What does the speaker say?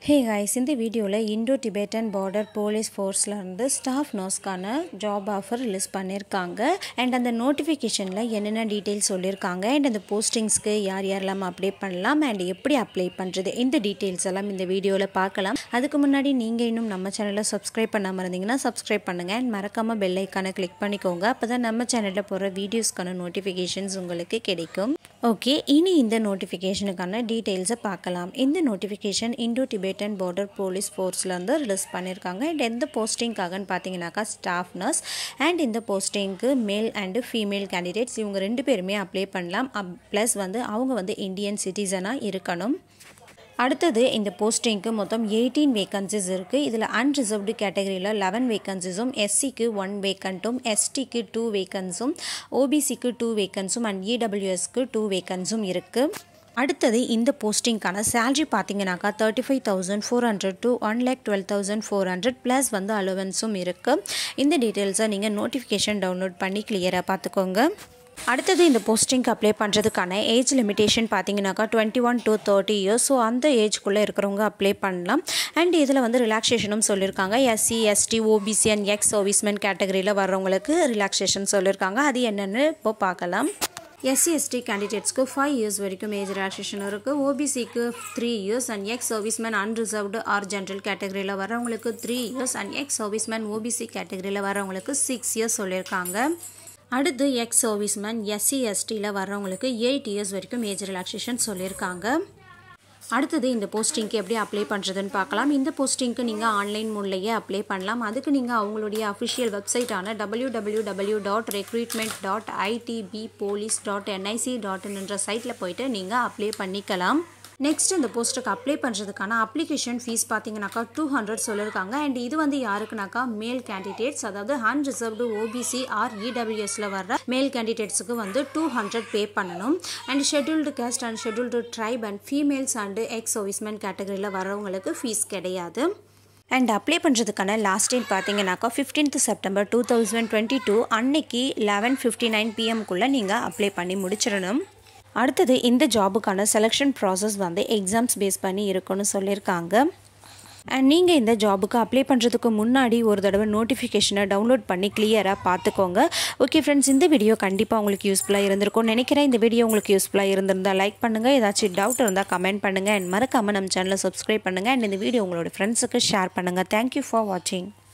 ஹே guys இந்த வீடியோவில் Indo Tibetan border police ஃபோர்ஸ்லேருந்து ஸ்டாஃப் நர்ஸ்க்கான ஜாப் ஆஃபர் ரிலீஸ் பண்ணியிருக்காங்க அண்ட் அந்த நோட்டிஃபிகேஷனில் என்னென்ன டீட்டெயில்ஸ் சொல்லியிருக்காங்க அண்ட் அந்த போஸ்டிங்ஸ்க்கு யார் யாரெல்லாம் அப்ளை பண்ணலாம் அண்ட் எப்படி அப்ளை பண்ணுறது இந்த டீட்டெயில்ஸ் எல்லாம் இந்த வீடியோவில் பார்க்கலாம் அதுக்கு முன்னாடி நீங்கள் இன்னும் நம்ம சேனலை சப்ஸ்கிரைப் பண்ணாமல் இருந்தீங்கன்னா சப்ஸ்கிரைப் பண்ணுங்கள் அண்ட் மறக்காமல் பெல் ஐக்கானை கிளிக் பண்ணிக்கோங்க அப்போ தான் நம்ம சேனலில் போகிற வீடியோஸ்க்கான நோட்டிஃபிகேஷன்ஸ் உங்களுக்கு கிடைக்கும் ஓகே இனி இந்த நோட்டிஃபிகேஷனுக்கான டீட்டெயில்ஸை பார்க்கலாம் இந்த notification Indo Tibetan border police ஃபோர்ஸ்லேருந்து ரிலீஸ் பண்ணியிருக்காங்க அண்ட் எந்த போஸ்டிங்காகன்னு பார்த்தீங்கன்னாக்கா ஸ்டாஃப் நர்ஸ் அண்ட் இந்த போஸ்டிங்க்கு மேல் அண்டு ஃபீமேல் கேண்டிடேட்ஸ் இவங்க ரெண்டு பேருமே அப்ளை பண்ணலாம் ப்ளஸ் வந்து அவங்க வந்து இந்தியன் சிட்டிசனாக இருக்கணும் அடுத்தது இந்த போஸ்டிங்க்கு மொத்தம் எயிட்டீன் வேகன்சிஸ் இருக்குது இதில் அன்ரிசர்வ்டு கேட்டகரியில் லெவன் வேகன்சிஸும் எஸ்சிக்கு ஒன் வேக்கண்ட்டும் எஸ்டிக்கு டூ வேக்கன்ஸும் ஓபிசிக்கு டூ வேக்கன்ஸும் அண்ட் இடபிள்யூஎஸ்க்கு டூ வேக்கன்ஸும் இருக்குது அடுத்தது இந்த போஸ்டிங்க்கான சேல்ரி பார்த்தீங்கன்னாக்கா thirty five thousand four hundred to one lakh twelve thousand four hundred plus வந்து அலவன்ஸும் இருக்குது இந்த டீட்டெயில்ஸை நீங்கள் நோட்டிஃபிகேஷன் டவுன்லோட் பண்ணி கிளியராக பார்த்துக்கோங்க அடுத்தது இந்த போஸ்டிங்க்கு அப்ளை பண்ணுறதுக்கான ஏஜ் லிமிடேஷன் பார்த்தீங்கன்னாக்கா twenty one to thirty years so அந்த ஏஜ்குள்ளே இருக்கிறவங்க அப்ளை பண்ணலாம் அண்ட் இதில் வந்து ரிலாக்ஸேஷனும் சொல்லியிருக்காங்க SC ST OBC and ex serviceman கேட்டகரியில் வர்றவங்களுக்கு ரிலாக்ஸேஷன் சொல்லியிருக்காங்க அது என்னென்னு இப்போ பார்க்கலாம் எஸ்சி எஸ்டி கேண்டிடேட்ஸ்க்கு ஃபைவ் இயர்ஸ் வரைக்கும் ஏஜ் ரிலாக்ஸேஷன் இருக்குது ஓபிசிக்கு three years and ex serviceman unreserved or general கேட்டகரியில் வரவங்களுக்கு three years and ex serviceman OBC கேட்டகரியில் வரவங்களுக்கு சிக்ஸ் இயர்ஸ் சொல்லியிருக்காங்க அடுத்து எக்ஸ் சர்வீஸ்மேன் எஸ்சி எஸ்டியில் வர்றவங்களுக்கு எயிட் இயர்ஸ் வரைக்கும் ஏஜ் ரிலாக்ஸேஷன் சொல்லியிருக்காங்க அடுத்தது இந்த போஸ்டிங்க்கு எப்படி அப்ளை பண்ணுறதுன்னு பார்க்கலாம் இந்த போஸ்டிங்க்கு நீங்கள் ஆன்லைன் மூலையே அப்ளை பண்ணலாம் அதுக்கு நீங்கள் அவங்களுடைய அஃபிஷியல் வெப்சைட்டான W W W dot recruitment dot ITB police dot NIC dot என்ற சைட்டில் போயிட்டு நீங்கள் அப்ளை பண்ணிக்கலாம் நெக்ஸ்ட் இந்த போஸ்ட்டுக்கு அப்ளை பண்ணுறதுக்கான அப்ளிகேஷன் ஃபீஸ் பார்த்தீங்கன்னாக்கா டூ ஹண்ட்ரட் சொல்லியிருக்காங்க அண்ட் இது வந்து யாருக்குனாக்கா மேல் கேண்டிடேட்ஸ் அதாவது அன்ரிசர்வ்டு ஓபிசி ஆர் இடபிள்யூஎஸில் வர்ற மேல் கேண்டிடேட்ஸுக்கு வந்து டூ ஹண்ட்ரட் பே பண்ணணும் and scheduled caste and scheduled tribe and females and ex serviceman கேட்டகரியில் வர்றவங்களுக்கு ஃபீஸ் கிடையாது அண்ட் அப்ளை பண்ணுறதுக்கான லாஸ்ட் டேட் பார்த்தீங்கன்னாக்கா fifteenth September two thousand twenty two அன்னைக்கு லெவன் ஃபிஃப்டி நைன் பிஎம்குள்ளே நீங்கள் அப்ளை பண்ணி முடிச்சிடணும் அடுத்தது இந்த ஜாபுக்கான செலெக்ஷன் ப்ராசஸ் வந்து எக்ஸாம்ஸ் பேஸ் பண்ணி இருக்குன்னு சொல்லியிருக்காங்க அண்ட் நீங்கள் இந்த ஜாபுக்கு அப்ளை பண்ணுறதுக்கு முன்னாடி ஒரு தடவை நோட்டிஃபிகேஷனை டவுன்லோட் பண்ணி கிளியராக பார்த்துக்கோங்க ஓகே ஃப்ரெண்ட்ஸ் இந்த வீடியோ கண்டிப்பாக உங்களுக்கு யூஸ்ஃபுல்லாக இருந்திருக்கும் நினைக்கிறேன் இந்த வீடியோ உங்களுக்கு யூஸ்ஃபுல்லாக இருந்திருந்தால் லைக் பண்ணுங்கள் ஏதாச்சும் டவுட் இருந்தால் கமெண்ட் பண்ணுங்கள் அண்ட் மறக்காமல் நம்ம சேனலை சப்ஸ்கிரைப் பண்ணுங்கள் அண்ட் இந்த வீடியோ உங்களோட ஃப்ரெண்ட்ஸுக்கு ஷேர் பண்ணுங்கள் தேங்க்யூ ஃபார் வாட்சிங்